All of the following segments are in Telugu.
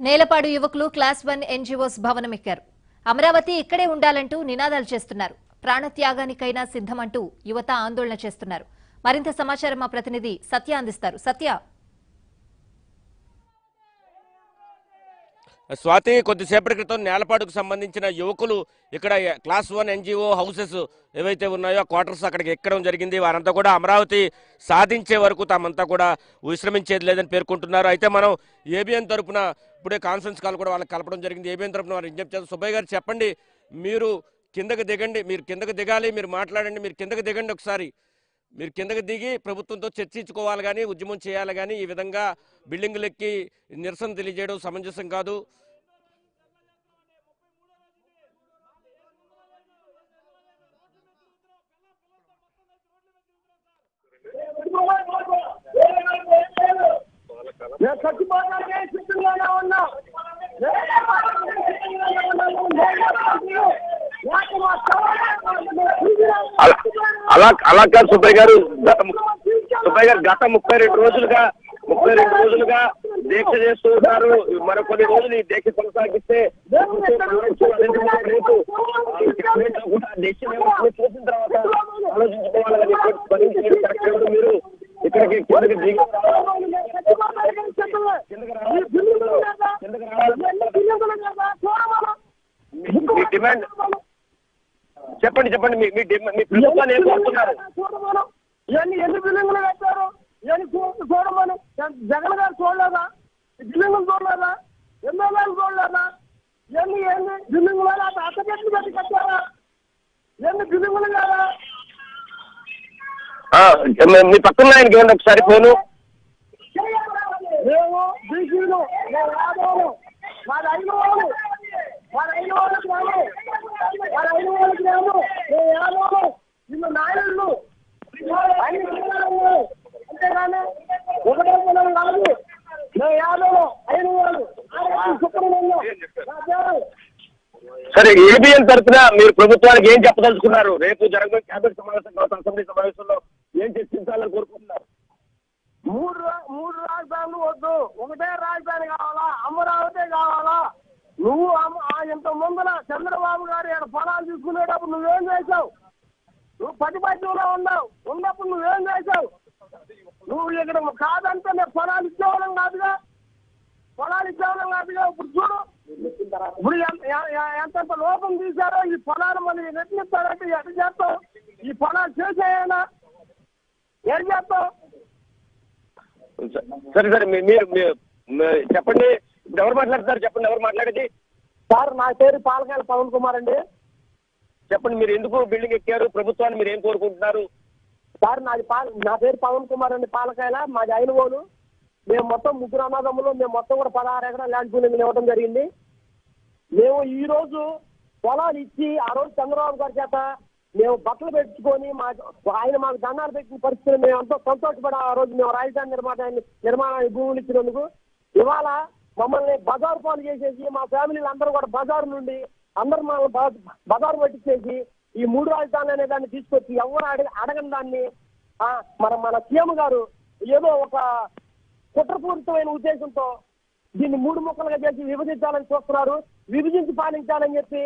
నేలపాడు యువకులు క్లాస్ వన్ ఎన్జీఓస్ భవనం ఎక్కారు అమరావతి ఇక్కడే ఉండాలంటూ నినాదాలు చేస్తున్నారు ప్రాణత్యాగానికైనా సిద్ధమంటూ యువత ఆందోళన చేస్తున్నారు మరింత సమాచారం మా ప్రతినిధి సత్య అందిస్తారు సత్య స్వాతి కొద్దిసేపటి క్రితం నేలపాడుకు సంబంధించిన యువకులు ఇక్కడ క్లాస్ వన్ ఎన్జిఓ హౌసెస్ ఏవైతే ఉన్నాయో క్వార్టర్స్ అక్కడికి ఎక్కడం జరిగింది వారంతా కూడా అమరావతి సాధించే వరకు తామంతా కూడా విశ్రమించేది లేదని పేర్కొంటున్నారు అయితే మనం ఏబిఎన్ తరపున ఇప్పుడే కాన్ఫరెన్స్ కాల్ కూడా వాళ్ళకి కలపడం జరిగింది ఏబిఎన్ తరపున వారు విజ్ఞప్తి చేస్తారు సుబ్బయ్య గారు చెప్పండి మీరు కిందకి దిగండి మీరు కిందకి దిగాలి మీరు మాట్లాడండి మీరు కిందకి దిగండి ఒకసారి మీరు కిందకి దిగి ప్రభుత్వంతో చర్చించుకోవాలి కానీ ఉద్యమం చేయాలి కానీ ఈ విధంగా బిల్డింగులు ఎక్కి నిరసన తెలియజేయడం సమంజసం కాదు నేను చచ్చిపోవడానికి సిద్ధంగానే ఉన్నా అలా అలా అలా కాదు సుబ్బయ్య గారు గత ము- సుబ్బయ్య గారు గత ముప్పై రెండు రోజులుగా ముప్పై రెండు రోజులుగా దీక్ష చేస్తూ ఉన్నారు మరో కొన్ని రోజులు ఈ దీక్ష కొనసాగిస్తే రేపు క్యాబినెట్లో కూడా డెసిషన్ ఏమో చూసిన తర్వాత ఆలోచించుకోవాలని చెప్పి స్పందించేది కరెక్ట్ కాదు. మీరు ఇక్కడికి కిందకి దిగి కిందకి రావాలి కిందకి రావాలి మీ- మీ డిమాండ్ చెప్పండి చెప్పండి మీ మీ డిమాండ్ మీ ప్రభుత్వాన్ని ఏం కోరుతున్నారు ఇవన్నీ ఎన్ని బిల్డింగులు కట్టారు ఇవన్నీ చూ- చూడమని జగన్ గారు చూడలేదా ఈ బిల్డింగులు చూడలేదా ఎమ్మెల్యేలు చూడలేదా ఇవన్నీ ఎన్ని బిల్డింగులు అట్టగట్లు పెట్టి కట్టారా ఎన్ని బిల్డింగులు కదా ఆ, మీ- మీ పక్కన ఆయనకి ఇవ్వండి ఒకసారి ఫోను మేము బీసీలు మేము యాదవులు మాది ఐదు వాళ్ళు మాది ఐదు వాళ్ళకి రాము మాది ఐదు వాళ్ళకి రాము మేము యాదవులు వీళ్ళు నాయుళ్ళు అన్ని విధానాలు. అంతేగాని ఒకటే కులం కాదు మేము యాదవులు ఐదు వాళ్ళు ఆర్ఎస్పీ సుబ్రహ్మణ్యం నా పేరు సరే ఏబిఎన్ తరఫున మీరు ప్రభుత్వానికి ఏం చెప్పదలుచుకున్నారు రేపు జరగబోయే క్యాబినెట్ సమావేశం కావచ్చు అసెంబ్లీ సమావేశంలో ఏం చర్చించాలని కోరుకుంటున్నారు మూడు రా- మూడు రాజధానులు వద్దు ఒకటే రాజధాని కావాలా అమరావతి కావాలా నువ్వు అమ- ఆ ఇంత ముందర చంద్రబాబు గారు ఇక్కడ పొలాలు తీసుకునేటప్పుడు నువ్వేం చేశావు నువ్వు ప్రతిపక్షంలో ఉన్నావు ఉన్నప్పుడు నువ్వేం చేశావు నువ్వు ఇక్కడ కాదంటే నేను పొలాలు ఇచ్చేవాళ్ళం కాదుగా పొలాలు ఇచ్చేవాళ్ళం కాదుగా ఇప్పుడు చూడు ఇప్పుడు ఎంత- ఎ- ఎ- ఎంతెంత లోపం తీశారో ఈ పొలాలు మనం నెట్టిస్తారంటే ఎట్లా చేస్తావు ఈ పొలాలు చేసేయనా ఏం చేస్తావు సరే సరే మీ- మీరు మీ- మీ- చెప్పండి ఇప్పుడు ఎవరు మాట్లాడతారు చెప్పండి ఎవరు మాట్లాడేది సార్ నా పేరు పాలకాయల పవన్ కుమార్ అండి చెప్పండి మీరు ఎందుకు బిల్డింగ్ ఎక్కారు ప్రభుత్వాన్ని మీరు ఏం కోరుకుంటున్నారు సార్ నాది పాల నా పేరు పవన్ కుమార్ అండి పాలకాయల మాది ఐనుగోలు మేము మొత్తం ముగ్గురు అన్నదమ్ములు మేము మొత్తం కూడా పదహారు ఎకరాల ల్యాండ్ పూలింగ్ ఇవ్వడం జరిగింది మేము ఈ రోజు పొలాలు ఇచ్చి ఆ రోజు చంద్రబాబు గారి చేత మేము బట్టలు పెట్టుకొని మా ఆయన మాకు దండాలు పెట్టిన పరిస్థితులు మేము ఎంతో సంతోషపడి ఆ రోజు మేము రాజధాని నిర్మాణాన్ని నిర్మాణానికి భూములు ఇచ్చినందుకు ఇవాళ మమ్మల్ని బజారు పాలు చేసేసి మా ఫ్యామిలీలు అందరూ కూడా బజారు నుండి అందరూ మా బజారు పట్టించేసి ఈ మూడు రాజధానులు అనే దాన్ని తీసుకొచ్చి ఎవరు అడగ అడగని దాన్ని ఆ, మన మన సీఎం గారు ఏదో ఒక కుట్రపూరితమైన ఉద్దేశంతో దీన్ని మూడు ముక్కలుగా చేసి విభజించాలని చూస్తున్నారు విభజించి పాలించాలని చెప్పి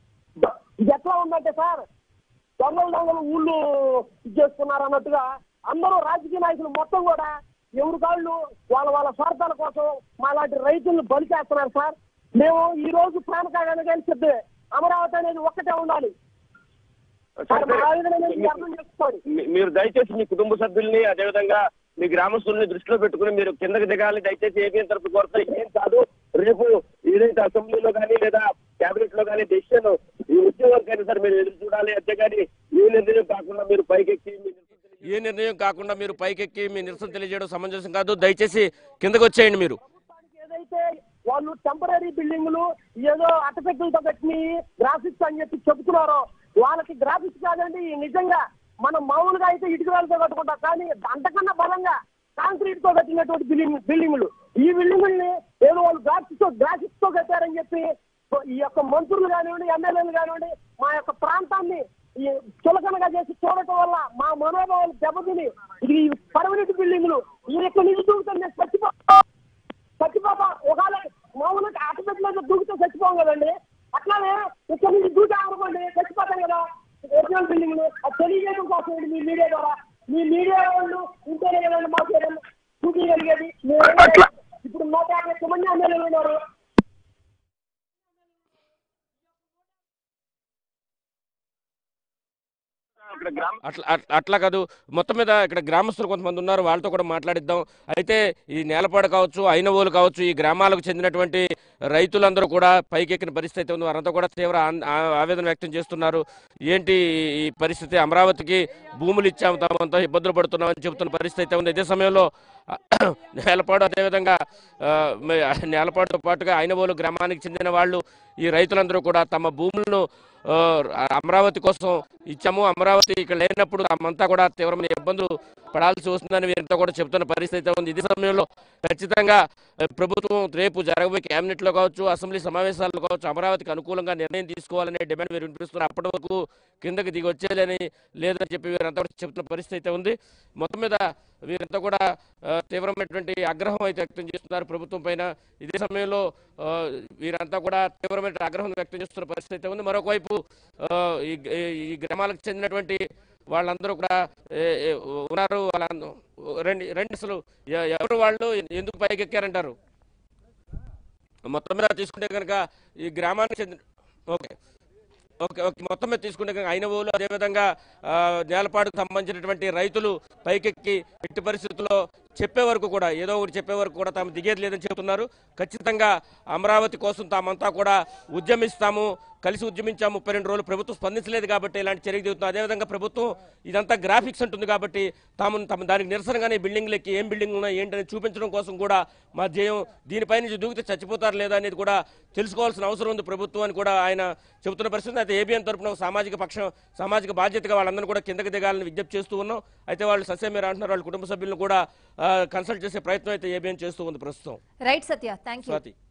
ఇది ఎట్లా ఉందంటే సార్ దొంగలు దొంగలు ఊళ్ళు చేసుకున్నారు అన్నట్టుగా అందరూ రాజకీయ నాయకులు మొత్తం కూడా ఎవరి కాళ్ళు వాళ్ళ వాళ్ళ స్వార్థాల కోసం మా లాంటి రైతులను బలి చేస్తున్నారు సార్ మేము ఈ రోజు ప్రాణకాగానే కలిసి అమరావతి అనేది ఒక్కటే ఉండాలి సార్ మా ఆవేదన అనేది మీరు అర్థం చేసుకోండి మీ- మీరు దయచేసి మీ కుటుంబ సభ్యుల్ని అదేవిధంగా మీ గ్రామస్తుల్ని దృష్టిలో పెట్టుకుని మీరు కిందకి దిగాలి దయచేసి ఏబిఎన్ తరఫు కోరుతా ఏం కాదు రేపు ఏదైతే అసెంబ్లీలో కానీ లేదా కేబినెట్ లో కానీ డెసిషన్ ఈ వచ్చే వరకైనా సార్ మీరు ఎదురు చూడాలి అంతేగాని ఏ నిర్ణయం కాకుండా మీరు పైకెక్కి మీ నిరసన తెలియ- ఏ నిర్ణయం కాకుండా మీరు పైకెక్కి మీ నిరసన తెలియజేయడం సమంజసం కాదు దయచేసి కిందకు వచ్చేయండి మీరు ప్రభుత్వానికి ఏదైతే వాళ్ళు టెంపరీ బిల్డింగులు ఏదో అట్టపెట్టులతో కట్టిన గ్రాఫిక్స్ అని చెప్పి చెబుతున్నారో వాళ్ళకి గ్రాఫిక్స్ కాదండి నిజంగా మనం మామూలుగా అయితే ఇటుక వేలతో కట్టుకుంటాం కానీ అంతకన్నా బలంగా కాంక్రీట్ తో కట్టినటువంటి బిల్డింగ్ బిల్డింగులు ఈ బిల్డింగుల్ని ఏదో వాళ్ళు గ్రాఫిక్స్ తో గ్రాఫిక్స్ తో కట్టారని చెప్పి ఈ యొక్క మంత్రులు కానివ్వండి ఎమ్మెల్యేలు కానివ్వండి మా యొక్క ప్రాంతాన్ని ఈ చులకనగా చేసి చూడటం వల్ల మా మనోభావాలు దెబ్బతిని ఇది పర్మనెంట్ బిల్డింగులు ఈ యొక్క నిధి చూపుతాను నేను చచ్చిపో చచ్చిపోతా ఒకవేళ మామూలుగా కదండి అట్లానే ఇక్కడ నుంచి దూకామనుకోండి చచ్చిపోతాం కదా ఒరిజినల్ బిల్డింగ్ అది తెలియజేయడం కోసం ఇది మీ మీడియా ద్వారా మీ మీడియా వాళ్ళు ఉంటేనే కదండి మాకు ఏదైనా చూపించగలిగేది మేము అట్లా. ఇప్పుడు నూట యాభై ఒక్క మంది ఎమ్మెల్యేలు ఉన్నారు ఇక్కడ గ్రామ అట్లా అట్లా- అట్లా కాదు మొత్తం మీద ఇక్కడ గ్రామస్తులు కొంతమంది ఉన్నారు వాళ్ళతో కూడా మాట్లాడిద్దాం అయితే ఈ నేలపాడు కావచ్చు అయినవోలు కావచ్చు ఈ గ్రామాలకు చెందినటువంటి రైతులందరూ కూడా పైకెక్కిన పరిస్థితి అయితే ఉంది వారంతా కూడా తీవ్ర ఆన్- ఆ- ఆవేదన వ్యక్తం చేస్తున్నారు ఏంటి ఈ పరిస్థితి అమరావతికి భూములు ఇచ్చాము తామంతా ఇబ్బందులు పడుతున్నామని చెబుతున్న పరిస్థితి అయితే ఉంది ఇదే సమయంలో నేలపాడు అదేవిధంగా ఆ, మే- నేలపాడుతో పాటుగా అయినవోలు గ్రామానికి చెందిన వాళ్ళు ఈ రైతులందరూ కూడా తమ భూములను ఆ, అమరావతి కోసం ఇచ్చాము అమరావతి ఇక్కడ లేనప్పుడు తామంతా కూడా తీవ్రమైన ఇబ్బందులు పడాల్సి వస్తుందని వీరంతా కూడా చెబుతున్న పరిస్థితి అయితే ఉంది ఇదే సమయంలో ఖచ్చితంగా ఆ, ప్రభుత్వం రేపు జరగబోయే కేబినెట్ లో కావచ్చు అసెంబ్లీ సమావేశాల్లో కావచ్చు అమరావతికి అనుకూలంగా నిర్ణయం తీసుకోవాలనే డిమాండ్ వీరు వినిపిస్తున్నారు అప్పటి వరకు కిందకి దిగి వచ్చేదని లేదని చెప్పి వీరంతా కూడా చెబుతున్న పరిస్థితి అయితే ఉంది మొత్తం మీద వీరంతా కూడా ఆ, తీవ్రమైనటువంటి ఆగ్రహం అయితే వ్యక్తం చేస్తున్నారు ప్రభుత్వం పైన ఇదే సమయంలో ఆ, వీరంతా కూడా తీవ్రమైన ఆగ్రహం వ్యక్తం చేస్తున్న పరిస్థితి అయితే ఉంది మరొక వైపు ఆ, ఈ ఈ- ఈ గ్రామాలకు చెందినటువంటి వాళ్ళందరూ కూడా ఏ- ఏ ఉన్నారు వాళ్ళ రెండు రెండు అసలు ఎ- ఎవరు వాళ్ళు ఎందుకు పైకి ఎక్కారంటారు మొత్తం మీద తీసుకుంటే కనుక ఈ గ్రామానికి చెందిన ఓకే ఓకే ఓకే మొత్తం మీద తీసుకుంటే కనుక అయినవోలు అదేవిధంగా ఆ, నేలపాడుకు సంబంధించినటువంటి రైతులు పైకెక్కి ఎట్టి పరిస్థితుల్లో చెప్పే వరకు కూడా ఏదో ఒకటి చెప్పే వరకు కూడా తాము దిగేది లేదని చెబుతున్నారు ఖచ్చితంగా అమరావతి కోసం తామంతా కూడా ఉద్యమిస్తాము కలిసి ఉద్యమించాము ముప్పై రెండు రోజులు ప్రభుత్వం స్పందించలేదు కాబట్టి ఇలాంటి చర్యకు దిగుతుంది అదేవిధంగా ప్రభుత్వం ఇదంతా గ్రాఫిక్స్ ఉంటుంది కాబట్టి తాము తమ దానికి నిరసనగానే బిల్డింగ్లు ఎక్కి ఏం బిల్డింగ్ ఉన్నాయి ఏంటని చూపించడం కోసం కూడా మా ధ్యేయం దీనిపై నుంచి దూకితే చచ్చిపోతారు లేదా అనేది కూడా తెలుసుకోవాల్సిన అవసరం ఉంది ప్రభుత్వం అని కూడా ఆయన చెబుతున్న పరిస్థితి అయితే ఏబిఎన్ తరపున ఒక సామాజిక పక్షం సామాజిక బాధ్యతగా వాళ్ళందరూ కూడా కిందకి దిగాలని విజ్ఞప్తి చేస్తూ ఉన్నాం అయితే వాళ్ళు సస్యమేర అంటున్నారు వాళ్ళ కుటుంబ సభ్యులను కూడా కన్సల్ట్ చేసే ప్రయత్నం అయితే ఏబిఎన్ చేస్తూ ఉంది ప్రస్తుతం right Satya thank you Swathi